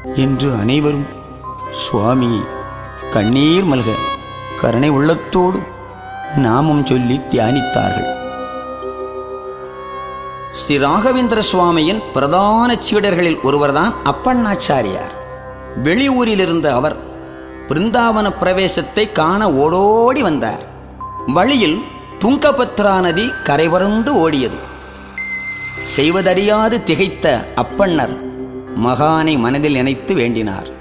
என்று அனைவரும் சுவாமி கண்ணீர் மல்க கருணை உள்ளத்தோடு நாமம் சொல்லி தியானித்தார்கள் ஸ்ரீ ராகவேந்திர சுவாமியின் பிரதான சீடர்களில் ஒருவர்தான் அப்பண்ணாச்சாரியார் வெளியூரில் இருந்த அவர் பிருந்தாவன பிரவேசத்தை காண ஓடோடி வந்தார் வழியில் துங்கபத்ரா நதி கரைவருண்டு ஓடியது செய்வதறியாது திகைத்த அப்பண்ணர் மகானை மனதில் நினைத்து வேண்டினார்